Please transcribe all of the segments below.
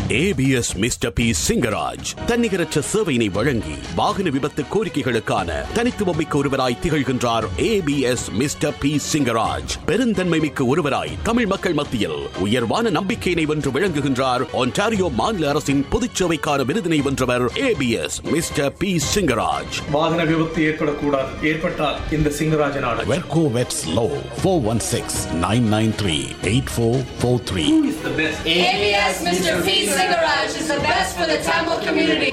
ABS mister P Singaraj தன்னிகரற்ற சேவையினை வழங்கி வாகன விபத்து கோரிக்கைகளுக்கான தனித்துவமிக்க ஒருவராய் திகழ்கின்றார் ஏபிஎஸ் மிஸ்டர் பி சிங்கராஜ் பெருந்தன்மை மிக்க ஒருவராய் தமிழ் மக்கள் மத்தியில் உயர்வான நம்பிக்கையினை வென்று விளங்குகின்றார் ஒன்டாரியோ மாநில அரசின் பொதுச்சேவைக்கான விருதினை வென்றவர் ஏபிஎஸ் மிஸ்டர் பி சிங்கராஜ் வாகன விபத்து ஏற்படக்கூடாது ஏற்பட்டால் இந்த சிங்கராஜனான வெர்கோ வெட்ஸ் லோ four one six nine nine three eight four four three ABS Mr. P. Singaraj is the best for the Tamil community.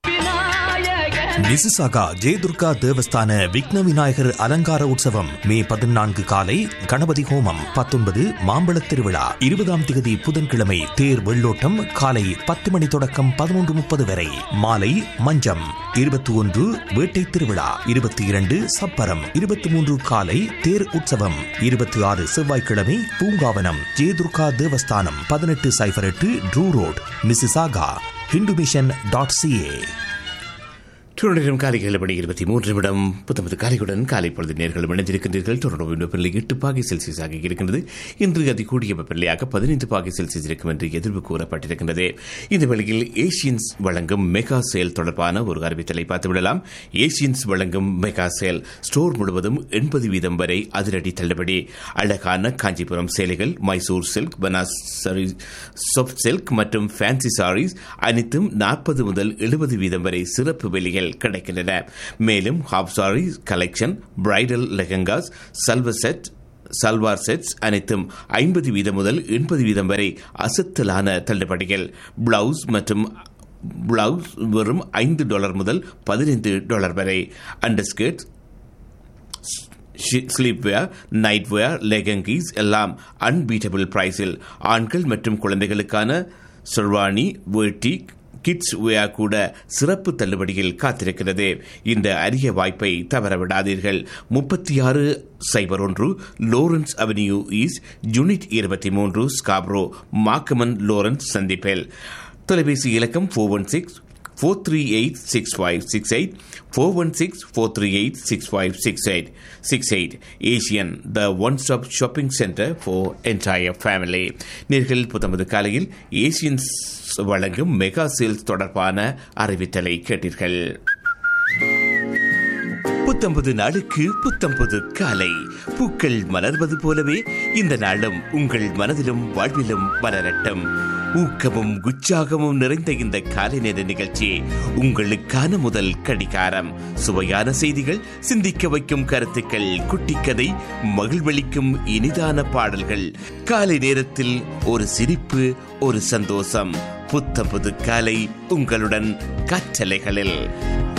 Mississauga Jayadurga தேவஸ்தான விக்ன விநாயகர் அலங்கார உற்சவம் மே பதினான்கு காலை கணபதி ஹோமம் பத்தொன்பது மாம்பழத் திருவிழா இருபதாம் திகதி புதன்கிழமை தேர் வெள்ளோட்டம் காலை பத்து மணி தொடக்கம் பதினொன்று முப்பது வரை மாலை மஞ்சம் இருபத்தி ஒன்று வேட்டை திருவிழா இருபத்தி இரண்டு சப்பரம் இருபத்தி மூன்று காலை தேர் உற்சவம் இருபத்தி ஆறு செவ்வாய்க்கிழமை பூங்காவனம் ஜெயதுர்கா தேவஸ்தானம் பதினெட்டு சைபர் எட்டு Drew road Mississauga Hindu mission dot CA Toronto காலை ஏழு மணி இருபத்தி மூன்று நிமிடம் புத்தமது காலையுடன் காலை பொழுது நேர்களும் இணைந்திருக்கின்றீர்கள் டொரண்டோ வெப்பநிலை எட்டு பாகை செல்சியஸ் ஆக இருக்கின்றது இன்று அதி கூடிய வெப்பநிலையாக பதினைந்து பாகை செல்சியஸ் இருக்கும் என்று எதிர்ப்பு கூறப்பட்டிருக்கின்றது இந்த வேளையில் ஏசியன்ஸ் வழங்கும் மெகா சேல் தொடர்பான ஒரு அறிவித்தலை பார்த்துவிடலாம் ஏசியன்ஸ் வழங்கும் மெகா சேல் ஸ்டோர் முழுவதும் எண்பது வீதம் வரை அதிரடி தள்ளுபடி அழகான காஞ்சிபுரம் சேலைகள் Mysore silk Banaras soft silk மற்றும் ஃபேன்சி சாரீஸ் அனைத்தும் நாற்பது முதல் எழுபது வீதம் வரை சிறப்பு விலைகள் கிடைக்கின்றன மேலும் half sari collection bridal lehengas salwar set salwar sets அனைத்தும் ஐம்பது வீதம் முதல் எண்பது வீதம் வரை அசத்தலான தள்ளுபடிகள் பிளவுஸ் மற்றும் பிளவுஸ் வெறும் ஐந்து டாலர் முதல் பதினைந்து டாலர் வரை அண்டர்ஸ்கர்ட் ஸ்லீப்வேர் நைட்வேர் லெகங்கீஸ் எல்லாம் அன்பீட்டபிள் பிரைஸில் ஆண்கள் மற்றும் குழந்தைகளுக்கான சொர்வானி வேட்டி கிட்ஸ் வேர் கூட சிறப்பு தள்ளுபடியில் காத்திருக்கிறது இந்த அரிய வாய்ப்பை தவறவிடாதீர்கள் முப்பத்தி ஆறு சைபர் ஒன்று லோரன்ஸ் அவென்யூ ஈஸ்ட் யூனிட் இருபத்தி மூன்று ஸ்காப்ரோ மாக்கமன் லோரன்ஸ் சந்திப்பில் தொலைபேசி இலக்கம் four one six four three eight six five six eight four one six four three eight six five six eight six eight Asian the one stop shopping centre for entire family நேர்கள் புத்தமது காலையில் Asians வழங்கும் mega sales தொடர்பான அறிவித்தலை கேட்டீர்கள் புத்தம்பது நாளுக்கு புத்தம்பது காலை பூக்கள் மலர்வது போலவே இந்த நாளும் உங்கள் மனதிலும் வாழ்விலும் மலரட்டும் ஊக்கமும் உற்சாகமும் நிறைந்த இந்த காலை நேர நிகழ்ச்சி உங்களுக்கான முதல் கடிகாரம் சுவையான செய்திகள் சிந்திக்க வைக்கும் கருத்துக்கள் குட்டிக்கதை மகிழ்வளிக்கும் இனிதான பாடல்கள் காலை நேரத்தில் ஒரு சிரிப்பு ஒரு சந்தோஷம் புத்தம் புது காலை உங்களுடன் கற்றலைகளில்